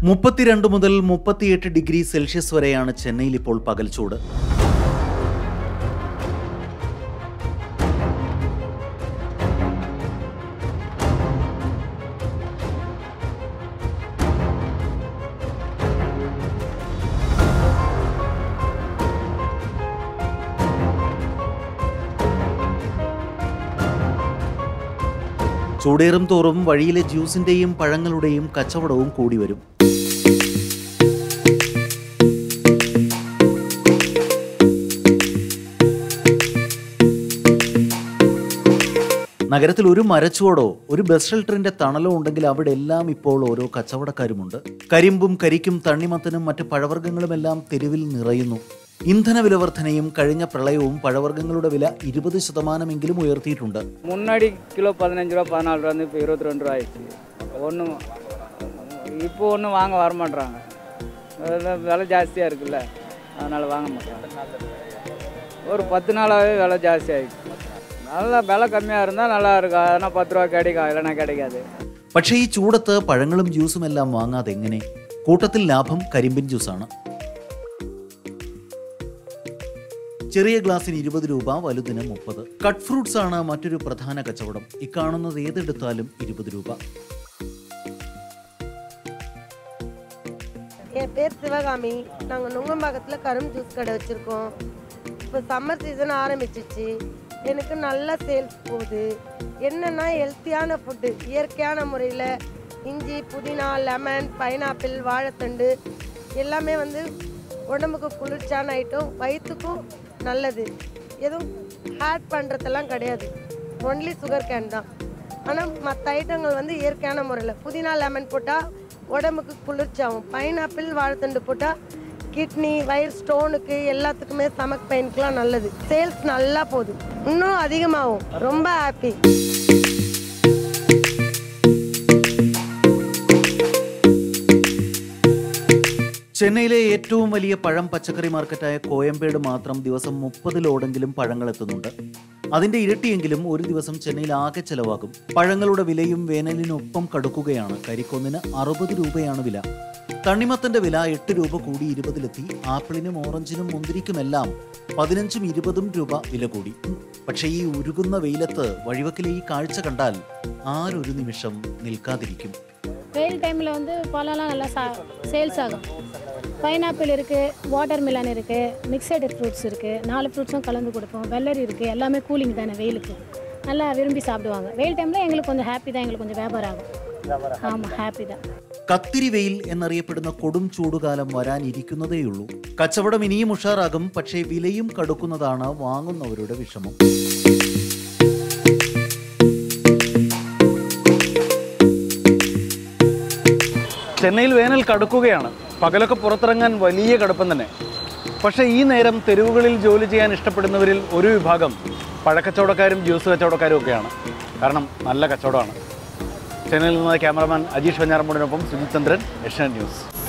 മുപ്പത്തിരണ്ട് മുതൽ മുപ്പത്തിയെട്ട് ഡിഗ്രി സെൽഷ്യസ് വരെയാണ് ചെന്നൈയിൽ ഇപ്പോൾ പകൽ ചൂട് ചൂടേറും തോറും വഴിയിലെ ജ്യൂസിന്റെയും പഴങ്ങളുടെയും കച്ചവടവും കൂടി വരും നഗരത്തിൽ ഒരു മരച്ചുവടോ ഒരു ബസ് ഷെൽട്ടറിന്റെ തണലോ ഉണ്ടെങ്കിൽ അവിടെ എല്ലാം ഇപ്പോൾ ഓരോ കച്ചവടക്കാരുമുണ്ട് കരിമ്പും കരിക്കും തണ്ണിമത്തനും മറ്റ് പഴവർഗ്ഗങ്ങളുമെല്ലാം തെരുവിൽ നിറയുന്നു ഇന്ധന വില വർധനയും കഴിഞ്ഞ പ്രളയവും പഴവർഗ്ഗങ്ങളുടെ വില ഇരുപത് ശതമാനമെങ്കിലും ഉയർത്തിയിട്ടുണ്ട് முன்னாடி கிலோ பதினஞ்சு ரூபா பதினாலு ரூபா வந்து இப்போ இருபத்தி ரெண்டு ரூபா ஆயிடுச்சு ஒன்றும் இப்போ ஒன்றும் வாங்க வர மாட்றாங்க அதெல்லாம் விலை ஜாஸ்தியாக இருக்குல்ல அதனால் வாங்க மாட்டாங்க ஒரு பத்து நாளாகவே விலை ஜாஸ்தி ஆயிடுச்சு நல்லா விலை கம்மியாக இருந்தால் நல்லா இருக்கும் அதனால் பத்து ரூபா கிடைக்கும் இல்லைன்னா கிடைக்காது പക്ഷേ ഈ ചൂടത്ത് പഴങ്ങളും ജ്യൂസും എല്ലാം വാങ്ങാതെ എങ്ങനെ കൂട്ടത്തിൽ ലാഭം കരിമ്പിൻ ജ്യൂസാണ് ചെറിയ ഗ്ലാസ്സിന് ഇരുപത് രൂപ വലുതിന് മുപ്പത് കട്ട് ഫ്രൂട്ട്സ് ആണ് മറ്റൊരു പ്രധാന കച്ചവടം ഇക്കാണുന്നത് ഏതെടുത്താലും ഇരുപത് രൂപ என் பேர் சிவகாமி நாங்கள் நுங்கம்பாக்கத்தில் கரும்பு ஜூஸ் கடை வச்சுருக்கோம் இப்போ சம்மர் சீசன் ஆரம்பிச்சிச்சு எனக்கு நல்லா சேல்ஸ் போகுது என்னென்னா ஹெல்த்தியான ஃபுட்டு இயற்கையான முறையில் இஞ்சி புதினா லெமன் பைனாப்பிள் வாழைத்தண்டு எல்லாமே வந்து உடம்புக்கு குளிர்ச்சியான ஐட்டம் வயிற்றுக்கும் நல்லது எதுவும் ஆட் பண்ணுறதெல்லாம் கிடையாது ஒன்லி சுகர் கேன் தான் ஆனால் மற்ற ஐட்டங்கள் வந்து இயற்கையான முறையில் புதினா லெமன் போட்டால் உடம்புக்கு குளிர்ச்சியாகும் பைனாப்பிள் வாழைத்தண்டு போட்டால் கிட்னி வயிறு ஸ்டோனுக்கு எல்லாத்துக்குமே ஸ்டமக் பெயினுக்குலாம் நல்லது சேல்ஸ் நல்லா போகுது இன்னும் அதிகமாகும் ரொம்ப ஹாப்பி ചെന്നൈയിലെ ഏറ്റവും വലിയ പഴം പച്ചക്കറി മാർക്കറ്റായ കോയമ്പേട് മാത്രം ദിവസം മുപ്പത് ലോഡെങ്കിലും പഴങ്ങൾ എത്തുന്നുണ്ട് അതിന്റെ ഇരട്ടിയെങ്കിലും ഒരു ദിവസം ചെന്നൈയിൽ ആകെ ചെലവാകും പഴങ്ങളുടെ വിലയും വേനലിനൊപ്പം കടുക്കുകയാണ് കരിക്കൊന്നിന് അറുപത് രൂപയാണ് വില തണ്ണിമത്തന്റെ വില എട്ട് രൂപ കൂടി ഇരുപതിലെത്തി ആപ്പിളിനും ഓറഞ്ചിനും മുന്തിരിക്കുമെല്ലാം പതിനഞ്ചും ഇരുപതും രൂപ വില കൂടി പക്ഷേ ഈ ഉരുകുന്ന വെയിലത്ത് വഴിവക്കിലെ ഈ കാഴ്ച കണ്ടാൽ ആരൊരു നിമിഷം നിൽക്കാതിരിക്കും வெயில் டைமில் வந்து பழம்லாம் நல்லா சா சேல்ஸ் ஆகும் பைனாப்பிள் இருக்குது வாட்டர் மிலன் இருக்குது மிக்சடு ஃப்ரூட்ஸ் இருக்குது நாலு ஃப்ரூட்ஸும் கலந்து கொடுப்போம் வெள்ளரி இருக்குது எல்லாமே கூலிங் தானே வெயிலுக்கு நல்லா விரும்பி சாப்பிடுவாங்க வெயில் டைமில் எங்களுக்கு கொஞ்சம் ஹாப்பி தான் எங்களுக்கு கொஞ்சம் வியாபாரம் ஆகும் ஆமாம் ஹாப்பி தான் കത്തിരി വെയിൽ എന്നറിയപ്പെടുന്ന കൊടും ചൂടുകാലം വരാനിരിക്കുന്നതേയുള്ളൂ കച്ചവടം ഇനിയും ഉഷാറാകും പക്ഷേ വിലയും കടുക്കുന്നതാണ് വാങ്ങുന്നവരുടെ വിഷമം ചെന്നൈയിൽ വേനൽ കടുക്കുകയാണ് പകലൊക്കെ പുറത്തിറങ്ങാൻ വലിയ കടുപ്പം തന്നെ പക്ഷേ ഈ നേരം തെരുവുകളിൽ ജോലി ചെയ്യാൻ ഇഷ്ടപ്പെടുന്നവരിൽ ഒരു വിഭാഗം പഴക്കച്ചവടക്കാരും ജ്യൂസ് കച്ചവടക്കാരും ഒക്കെയാണ് കാരണം നല്ല കച്ചവടമാണ് ചെന്നൈയിൽ നിന്ന് ക്യാമറമാൻ അജീഷ് വഞ്ഞാറമ്മൂടിനൊപ്പം സുജിത് ചന്ദ്രൻ ഏഷ്യാനെറ്റ് ന്യൂസ്